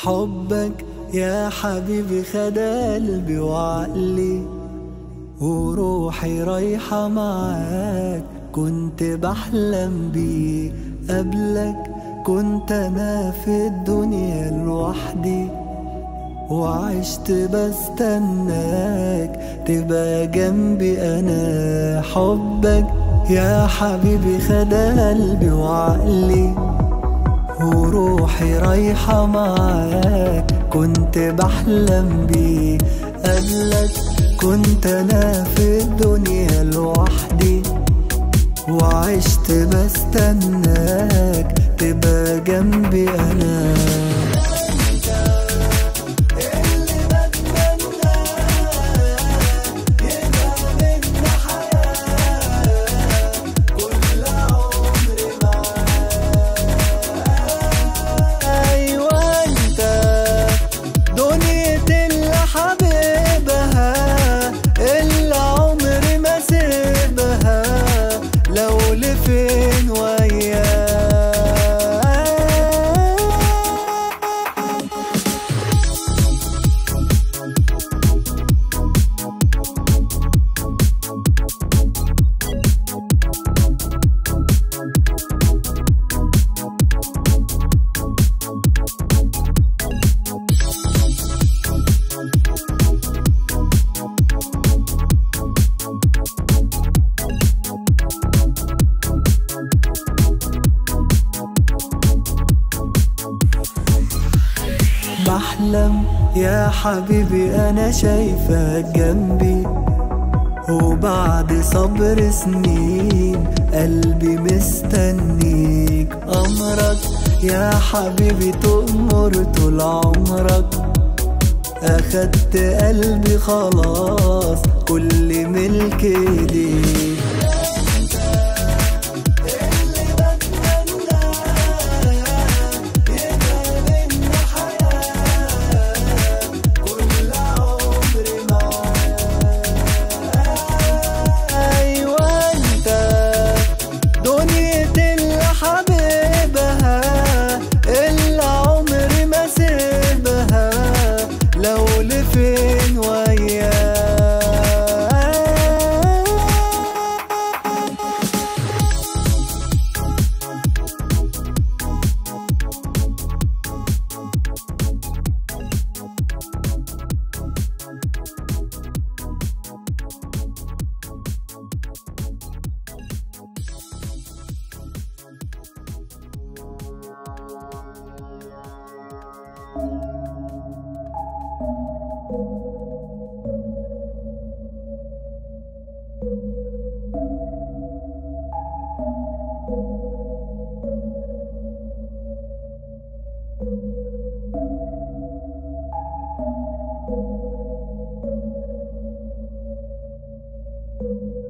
حبك يا حبيبي خد قلبي وعقلي وروحي رايحة معاك كنت بحلم بيه قبلك كنت أنا في الدنيا لوحدي وعشت بستناك تبقى جنبي أنا حبك يا حبيبي خد قلبي وعقلي وروحي رايحة معاك كنت بحلم بيه قبلك كنت أنا في الدنيا لوحدي وعشت بستناك تبقى جنبي أنا أيوة أنت دنيا اللي حبيبها اللي عمري ما سيبها لو لفين وياك بحلم يا حبيبي انا شايفك جنبي وبعد صبر سنين قلبي مستنيك امرك يا حبيبي تؤمر طول عمرك اخدت قلبي خلاص كل ملك ايديك أيوة أنت دنيا اللي حبيبها اللي عمري ما سيبها لو لفين وياك thank you